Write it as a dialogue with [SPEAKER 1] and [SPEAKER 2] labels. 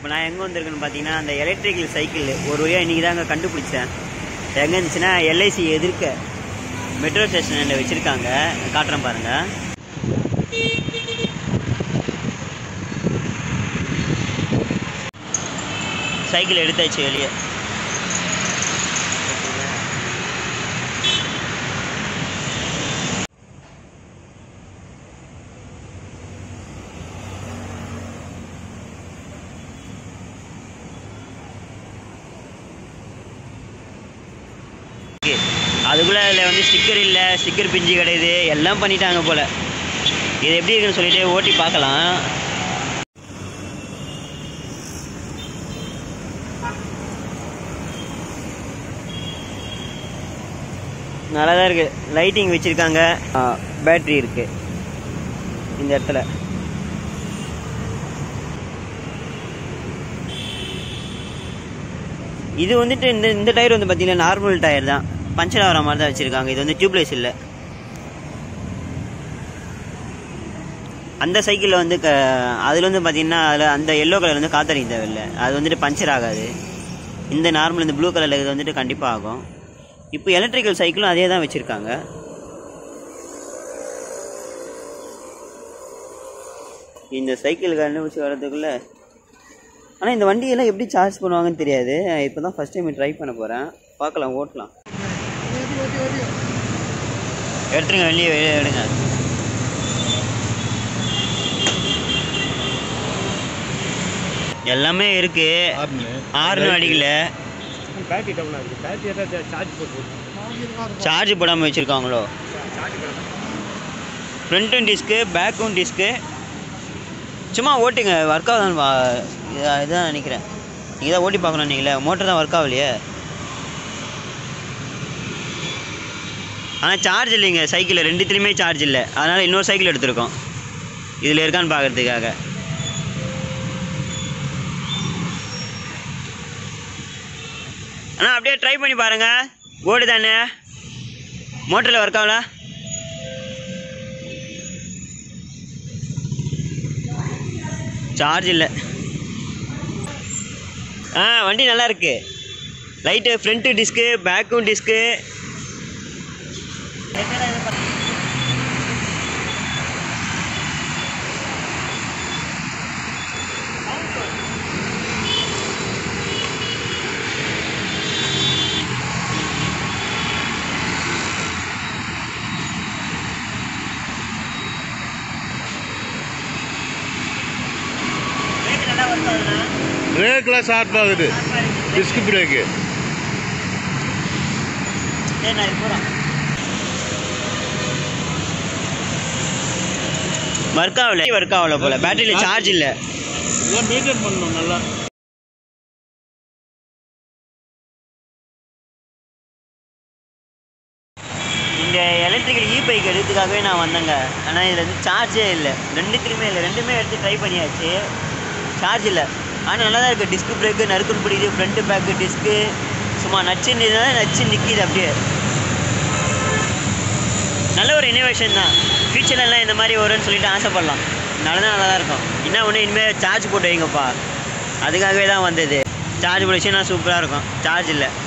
[SPEAKER 1] இப்போ நான் எங்கே வந்திருக்கேன்னு பார்த்தீங்கன்னா அந்த எலக்ட்ரிக்கல் சைக்கிள் ஒரு வழியாக இன்றைக்கி தாங்க கண்டுபிடிச்சேன் எங்கே இருந்துச்சுன்னா எல்ஐசி எதிர்க்க மெட்ரோ ஸ்டேஷனில் வச்சுருக்காங்க காட்டுறேன் பாருங்கள் சைக்கிள் எடுத்தாச்சு வெளியே அதுக்குள்ளே அதில் வந்து ஸ்டிக்கர் இல்லை ஸ்டிக்கர் பிஞ்சு கிடையாது எல்லாம் பண்ணிட்டாங்க போல் இது எப்படி இருக்குன்னு சொல்லிட்டு ஓட்டி பார்க்கலாம் நல்லா தான் இருக்குது லைட்டிங் வச்சுருக்காங்க பேட்ரி இருக்குது இந்த இடத்துல இது வந்துட்டு இந்த இந்த டயர் வந்து பார்த்தீங்கன்னா நார்மல் டயர் தான் பஞ்சர் ஆகிற மாதிரி தான் வச்சுருக்காங்க இது வந்து டியூப்லெஸ் இல்லை அந்த சைக்கிளில் வந்து க அதில் வந்து பார்த்தீங்கன்னா அதில் அந்த எல்லோ கலர் வந்து காத்தடிக்க தேவையில்லை அது வந்துட்டு பஞ்சர் ஆகாது இந்த நார்மல் இந்த ப்ளூ கலரில் இது வந்துட்டு கண்டிப்பாக ஆகும் இப்போ எலக்ட்ரிக்கல் சைக்கிளும் அதே தான் வச்சுருக்காங்க இந்த சைக்கிள் கண்டுபிடிச்சி வர்றதுக்குள்ளே ஆனால் இந்த வண்டியெல்லாம் எப்படி சார்ஜ் பண்ணுவாங்கன்னு தெரியாது இப்போ தான் ஃபஸ்ட் டைம் ட்ரை பண்ண போகிறேன் பார்க்கலாம் ஓட்டலாம் எடுத்துருங்க வெளியே வெளியே எடுங்க எல்லாமே இருக்கு ஆறுனு அடிக்கல
[SPEAKER 2] பேட்டரி டவுனாக இருக்குது பேட்டரி ஏதாவது சார்ஜ் போட்டு
[SPEAKER 1] சார்ஜ் போடாமல் வச்சுருக்காங்களோ ஃப்ரண்ட்டும் டிஸ்க்கு பேக்கும் டிஸ்க்கு சும்மா ஓட்டுங்க ஒர்க் ஆகுதான்னு வா இதா- இதான் நினைக்கிறேன் நீங்கள் தான் ஓட்டி பார்க்கணும் நீங்களே மோட்டர் தான் ஒர்க் ஆகலையே ஆனால் சார்ஜ் இல்லைங்க சைக்கிளில் ரெண்டுத்துலேயுமே சார்ஜ் இல்லை அதனால் இன்னொரு சைக்கிள் எடுத்திருக்கோம் இதில் இருக்கான்னு பார்க்கறதுக்காக அண்ணா அப்படியே ட்ரை பண்ணி பாருங்க ஓடு தானே மோட்டரில் ஒர்க் ஆகல சார்ஜ் இல்லை ஆ வண்டி நல்லா இருக்கு லைட்டு ஃப்ரண்ட்டு டிஸ்க்கு பேக்கும் டிஸ்க்கு நல்லா ஒர்க் ஆகுதுண்ணா
[SPEAKER 2] பிரேக்கில் ஷார்ப் ஆகுது டிஸ்க் பிரேக்கு
[SPEAKER 1] சரி நான் இது போகிறோம் ஒர்க் ஆகல ஒர்க் ஆகல போல பேட்டரியில் சார்ஜ் இல்லை
[SPEAKER 2] இதெல்லாம் மெயின்டைன் பண்ணணும் நல்லா
[SPEAKER 1] இந்த எலக்ட்ரிக்கல் இ பைக் எடுத்துக்காகவே நான் வந்தேங்க ஆனால் இதில் வந்து சார்ஜே இல்லை ரெண்டுத்துலையுமே இல்லை ரெண்டுமே எடுத்து ட்ரை பண்ணியாச்சு சார்ஜ் இல்லை ஆனால் நல்லா தான் இருக்குது டிஸ்க் பிரேக்கு நறுக்குன்னு பிடிக்குது ஃப்ரண்ட்டு பேக்கு டிஸ்க்கு சும்மா நச்சுன்னு நச்சு நிற்கிது அப்படியே நல்ல ஒரு இனோவேஷன் தான் ஃபியூச்சர்லாம் இந்த மாதிரி வரும்னு சொல்லிட்டு ஆசைப்படலாம் நடந்தால் நல்லா தான் இருக்கும் என்ன ஒன்று இனிமேல் சார்ஜ் போட்டு வைங்கப்பா அதுக்காகவே தான் வந்தது சார்ஜ் போட்டு வச்சுன்னா சூப்பராக இருக்கும் சார்ஜ் இல்லை